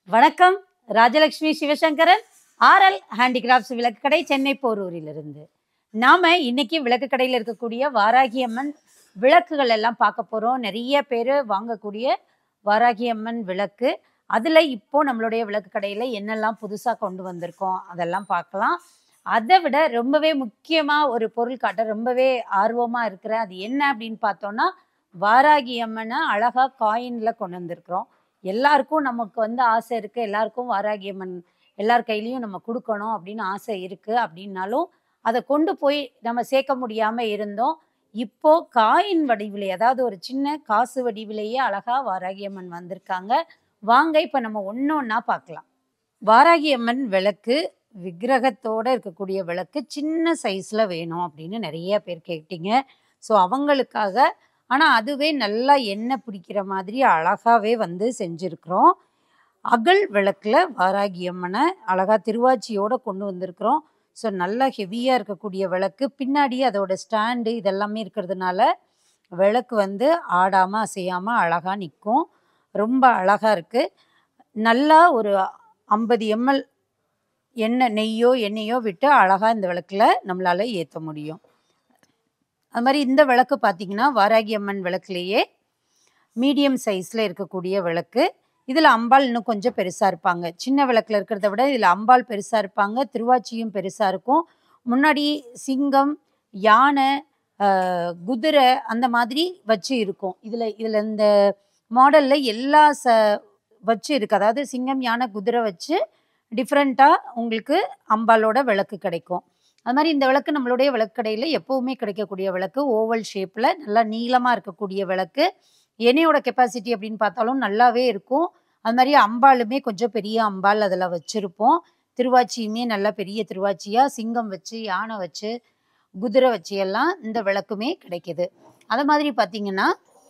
வணக்கம் Rajalakshmi Sivasankaran RL handicrafts விளக்கு கடை சென்னை போரூரிலிருந்து நாம இன்னைக்கு விளக்கு கடையில் இருக்கக்கூடிய வாராகி அம்மன் விளக்குகள் எல்லாம் பார்க்க போறோம் நிறைய பேர் வாங்கக்கூடிய வாராகி அம்மன் விளக்கு அதுல இப்போ நம்மளுடைய விளக்கு கடையில என்னெல்லாம் புதுசா கொண்டு வந்திருக்கோம் அதெல்லாம் பார்க்கலாம் அதை விட ரொம்பவே முக்கியமா ஒரு பொருள் காட்ட ரொம்பவே ஆர்வமா இருக்கிறேன் அது என்ன அப்படின்னு பார்த்தோம்னா வாராகி அம்மனை அழகா காயின்ல கொண்டு வந்திருக்கிறோம் எல்லாருக்கும் நமக்கு வந்து ஆசை இருக்கு எல்லாருக்கும் வாராகி அம்மன் எல்லார் கையிலையும் நம்ம கொடுக்கணும் அப்படின்னு ஆசை இருக்கு அப்படின்னாலும் அதை கொண்டு போய் நம்ம சேர்க்க முடியாம இருந்தோம் இப்போ காயின் வடிவிலே அதாவது ஒரு சின்ன காசு வடிவிலேயே அழகா வாராகி அம்மன் வந்திருக்காங்க வாங்க இப்ப நம்ம ஒன்னொன்னா பார்க்கலாம் வாராகி அம்மன் விளக்கு விக்கிரகத்தோட இருக்கக்கூடிய விளக்கு சின்ன சைஸ்ல வேணும் அப்படின்னு நிறைய பேர் கேட்டீங்க ஸோ அவங்களுக்காக ஆனா அதுவே நல்லா எண்ணெய் பிடிக்கிற மாதிரி அழகாவே வந்து செஞ்சிருக்கிறோம் அகல் விளக்குல வாராகி அம்மனை அழகா திருவாச்சியோட கொண்டு வந்திருக்கிறோம் ஸோ நல்லா ஹெவியாக இருக்கக்கூடிய விளக்கு பின்னாடி அதோட ஸ்டாண்டு இதெல்லாமே இருக்கிறதுனால விளக்கு வந்து ஆடாமல் அசையாமல் அழகாக நிற்கும் ரொம்ப அழகாக இருக்குது நல்லா ஒரு ஐம்பது எம்எல் எண்ணெய் நெய்யோ எண்ணெயோ விட்டு அழகாக இந்த விளக்கில் நம்மளால் ஏற்ற முடியும் அது மாதிரி இந்த விளக்கு பார்த்தீங்கன்னா வாராகி அம்மன் விளக்குலேயே மீடியம் சைஸில் இருக்கக்கூடிய விளக்கு இதில் அம்பாள் இன்னும் கொஞ்சம் பெருசாக இருப்பாங்க சின்ன விளக்கில் இருக்கிறத விட இதில் அம்பாள் பெருசாக இருப்பாங்க திருவாச்சியும் பெருசாக இருக்கும் முன்னாடி சிங்கம் யானை ஆஹ், குதிரை அந்த மாதிரி வச்சு இருக்கும் இதில் இதில் இந்த மாடலில் எல்லா ச வச்சு இருக்கு அதாவது சிங்கம் யானை குதிரை வச்சு டிஃப்ரெண்ட்டாக உங்களுக்கு அம்பாலோட விளக்கு கிடைக்கும் அது மாதிரி இந்த விளக்கு நம்மளுடைய விளக்கடையில் எப்போவுமே கிடைக்கக்கூடிய விளக்கு ஓவல் ஷேப்பில் நல்லா நீளமாக இருக்கக்கூடிய விளக்கு எண்ணெயோட கெப்பாசிட்டி அப்படின்னு பார்த்தாலும் நல்லாவே இருக்கும் அது மாதிரி அம்பாளுமே கொஞ்சம் பெரிய அம்பாள் அதில் வச்சுருப்போம் திருவாச்சியுமே நல்லா பெரிய திருவாச்சியாக சிங்கம் வச்சு யானை வச்சு குதிரை வச்சு எல்லாம் இந்த விளக்குமே கிடைக்குது அது மாதிரி பார்த்தீங்கன்னா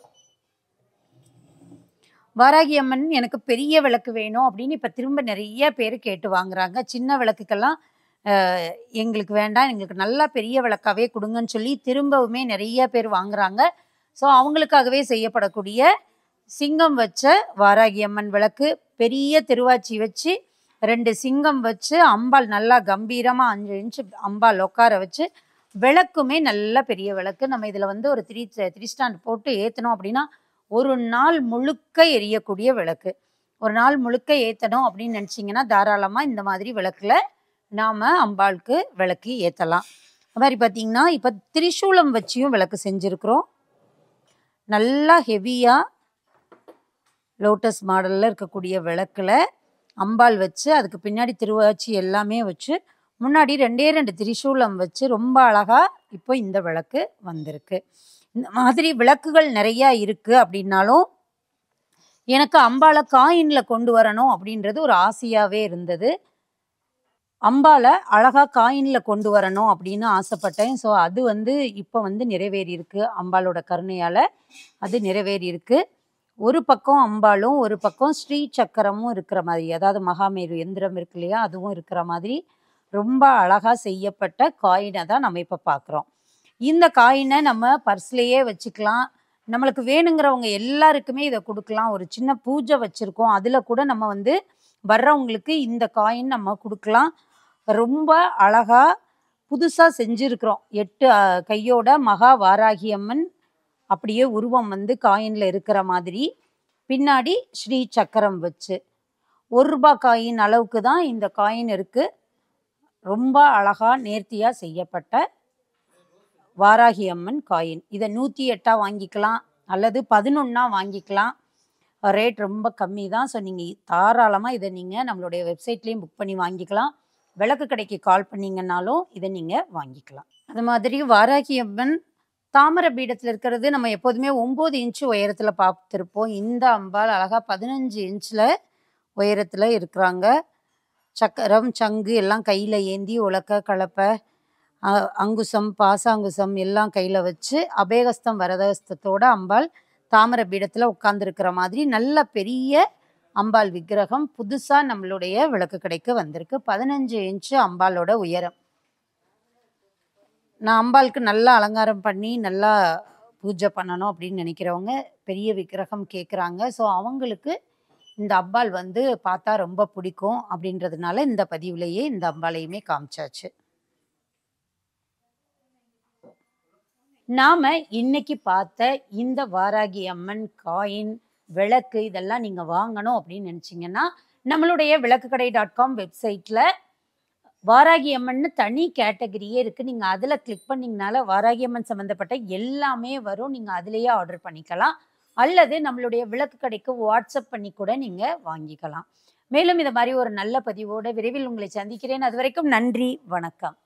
வாராகி அம்மன் எனக்கு பெரிய விளக்கு வேணும் அப்படின்னு இப்போ திரும்ப நிறைய பேர் கேட்டு வாங்குறாங்க சின்ன விளக்குக்கெல்லாம் அஹ், எங்களுக்கு வேண்டாம் எங்களுக்கு நல்லா பெரிய விளக்காவே கொடுங்கன்னு சொல்லி திரும்பவுமே நிறைய பேர் வாங்குறாங்க ஸோ அவங்களுக்காகவே செய்யப்படக்கூடிய சிங்கம் வச்ச வாராகி அம்மன் விளக்கு பெரிய திருவாச்சி வச்சு ரெண்டு சிங்கம் வச்சு அம்பாள் நல்லா கம்பீரமாக அஞ்சு இன்ச்சு அம்பாள் உட்கார வச்சு விளக்குமே நல்ல பெரிய விளக்கு நம்ம இதில் வந்து ஒரு த்ரீ த்ரீ ஸ்டாண்ட் போட்டு ஏற்றணும் அப்படின்னா ஒரு நாள் முழுக்க எரியக்கூடிய விளக்கு ஒரு நாள் முழுக்க ஏற்றணும் அப்படின்னு நினச்சிங்கன்னா தாராளமாக இந்த மாதிரி விளக்கில் நாம் அம்பாளுக்கு விளக்கு ஏற்றலாம் அது மாதிரி பார்த்தீங்கன்னா இப்போ திரிசூலம் வச்சியும் விளக்கு செஞ்சுருக்குறோம் நல்லா ஹெவியாக லோட்டஸ் மாடலில் இருக்கக்கூடிய விளக்கில் அம்பாள் வச்சு அதுக்கு பின்னாடி திருவாச்சி எல்லாமே வச்சு முன்னாடி ரெண்டே ரெண்டு திரிசூலம் வச்சு ரொம்ப அழகாக இப்போ இந்த விளக்கு வந்திருக்கு இந்த மாதிரி விளக்குகள் நிறையா இருக்குது அப்படின்னாலும் எனக்கு அம்பாளை காயினில் கொண்டு வரணும் அப்படின்றது ஒரு ஆசையாகவே இருந்தது அம்பாளை அழகாக காயினில் கொண்டு வரணும் அப்படின்னு ஆசைப்பட்டேன் ஸோ அது வந்து இப்போ வந்து நிறைவேறி இருக்கு அம்பாளோட கருணையால் அது நிறைவேறி இருக்கு ஒரு பக்கம் அம்பாளும் ஒரு பக்கம் ஸ்ரீ சக்கரமும் இருக்கிற மாதிரி அதாவது மகாமேரு எந்திரம் இருக்கு இல்லையா அதுவும் இருக்கிற மாதிரி ரொம்ப அழகாக செய்யப்பட்ட காயினை தான் நம்ம இப்போ பார்க்குறோம் இந்த காயினை நம்ம பர்ஸ்லேயே வச்சுக்கலாம் நம்மளுக்கு வேணுங்கிறவங்க எல்லாருக்குமே இதை கொடுக்கலாம் ஒரு சின்ன பூஜை வச்சுருக்கோம் அதில் கூட நம்ம வந்து வர்றவங்களுக்கு இந்த காயின் நம்ம கொடுக்கலாம் ரொம்ப அழகா புதுசாக செஞ்சுருக்கிறோம் எட்டு அஹ், கையோட மகா வாராகி அம்மன் அப்படியே உருவம் வந்து காயினில் இருக்கிற மாதிரி பின்னாடி ஸ்ரீ சக்கரம் வச்சு ஒரு ரூபாய் காயின் அளவுக்கு தான் இந்த காயின் இருக்கு ரொம்ப அழகா நேர்த்தியா செய்யப்பட்ட வாராகி அம்மன் காயின் இதை நூற்றி எட்டா வாங்கிக்கலாம் அல்லது பதினொன்னா வாங்கிக்கலாம் ரேட் ரொம்ப கம்மி தான் ஸோ நீங்கள் தாராளமாக இதை நீங்கள் நம்மளுடைய வெப்சைட்லேயும் புக் பண்ணி வாங்கிக்கலாம் விளக்கு கடைக்கு கால் பண்ணீங்கன்னாலும் இதை நீங்கள் வாங்கிக்கலாம் அது மாதிரி வாராகி அம்மன் தாமரை பீடத்தில் இருக்கிறது நம்ம எப்போதுமே ஒம்பது இன்ச்சு உயரத்தில் பார்த்துருப்போம் இந்த அம்பாள் அழகாக பதினஞ்சு இன்ச்சில் உயரத்தில் இருக்கிறாங்க சக்கரம் சங்கு எல்லாம் கையில் ஏந்தி உலக்க கலப்பை அ- அங்குசம் பாசாங்குசம் எல்லாம் கையில் வச்சு அபேகஸ்தம் வரதஸ்தத்தோட அம்பாள் தாமரை பீடத்தில் உட்கார்ந்துருக்கிற மாதிரி நல்ல பெரிய அம்பாள் விக்கிரகம் புதுசாக நம்மளுடைய விளக்கு கடைக்கு வந்திருக்கு பதினஞ்சு இன்ச்சு அம்பாளோட உயரம் நான் அம்பாளுக்கு நல்லா அலங்காரம் பண்ணி நல்லா பூஜை பண்ணணும் அப்படின்னு நினைக்கிறவங்க பெரிய விக்கிரகம் கேட்குறாங்க ஸோ அவங்களுக்கு இந்த அம்பாள் வந்து பார்த்தா ரொம்ப பிடிக்கும் அப்படின்றதுனால இந்த பதிவுலயே இந்த அம்பாளையுமே காமிச்சாச்சு. நாம இன்னைக்கு பார்த்த இந்த வாராகி அம்மன் காயின், விளக்கு இதெல்லாம் நீங்க வாங்கணும் அப்படின்னு நினைச்சீங்கன்னா, நம்மளுடைய விளக்குக்கடை டாட் காம் வெப்சைட்ல வாராகி அம்மன்னு தனி கேட்டகரியே இருக்கு. நீங்க அதுல கிளிக் பண்ணீங்கனால வாராகி அம்மன் சம்மந்தப்பட்ட எல்லாமே வரும். நீங்க அதிலேயே ஆர்டர் பண்ணிக்கலாம். அல்லது நம்மளுடைய விளக்கு கடைக்கு வாட்ஸ்அப் பண்ணி கூட நீங்க வாங்கிக்கலாம். மேலும் இந்த மாரி ஒரு நல்ல பதிவோட விரைவில் உங்களை சந்திக்கிறேன். அதுவரைக்கும் நன்றி, வணக்கம்.